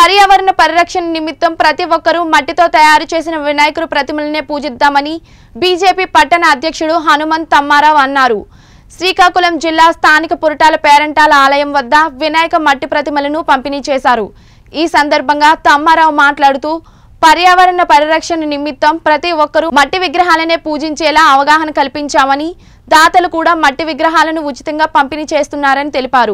పర్యావరణ పరిరక్షణ నిమిత్తం ప్రతి ఒక్కరూ మట్టితో తయారు చేసిన వినాయకుడు ప్రతిమలనే పూజిద్దామని బీజేపీ పట్టణ అధ్యక్షుడు హనుమంత్ తమ్మారావు అన్నారు శ్రీకాకుళం జిల్లా స్థానిక పురటాల పేరంటాల ఆలయం వద్ద వినాయక మట్టి ప్రతిమలను పంపిణీ చేశారు ఈ సందర్భంగా తమ్మారావు మాట్లాడుతూ పర్యావరణ పరిరక్షణ నిమిత్తం ప్రతి ఒక్కరూ మట్టి విగ్రహాలనే పూజించేలా అవగాహన కల్పించామని దాతలు కూడా మట్టి విగ్రహాలను ఉచితంగా పంపిణీ చేస్తున్నారని తెలిపారు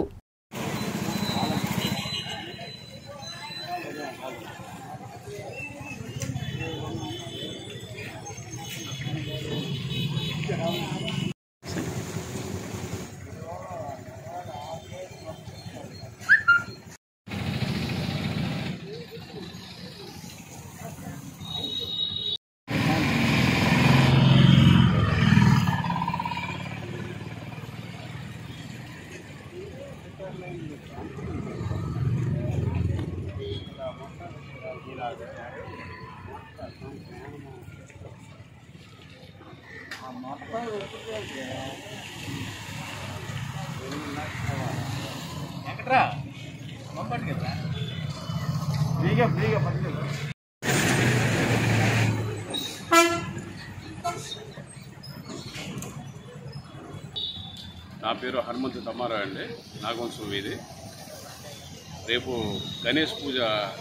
ఎక్కడ్రా పంపండి కదా ఫ్రీగా ఫ్రీగా పట్టుకెళ్ళి నా పేరు హనుమంతు తమ్మారావు అండి నాగవంశం వీధి రేపు గణేష్ పూజ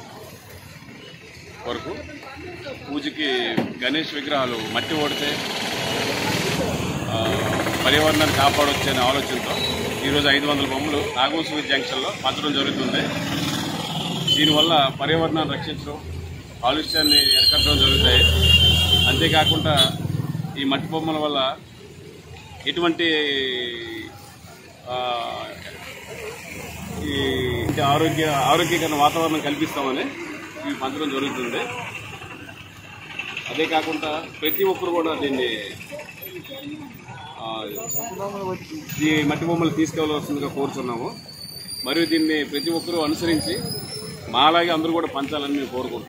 వరకు పూజకి గణేష్ విగ్రహాలు మట్టి ఓడితే ఆ, పర్యావరణాన్ని కాపాడొచ్చు అనే ఆలోచనతో ఈరోజు ఐదు వందల బొమ్మలు నాగవంశం వీధి జంక్షన్లో పంచడం జరుగుతుంది దీనివల్ల పర్యావరణాన్ని రక్షించడం కాలుష్యాన్ని ఎరకట్టడం జరుగుతాయి అంతేకాకుండా ఈ మట్టి బొమ్మల వల్ల ఎటువంటి ఆ, ఈ ఇంటి ఆరోగ్య ఆరోగ్యకరమైన వాతావరణం కల్పిస్తామని ఇవి పంచడం జరుగుతుంది అదే కాకుండా ప్రతి ఒక్కరు కూడా దీన్ని ఆ, ఈ మట్టి బొమ్మలు తీసుకెళ్ళవలసిందిగా కోరుతున్నాము మరియు దీన్ని ప్రతి ఒక్కరూ అనుసరించి మాలాగే అందరూ కూడా పంచాలని మేము కోరుకుంటున్నాం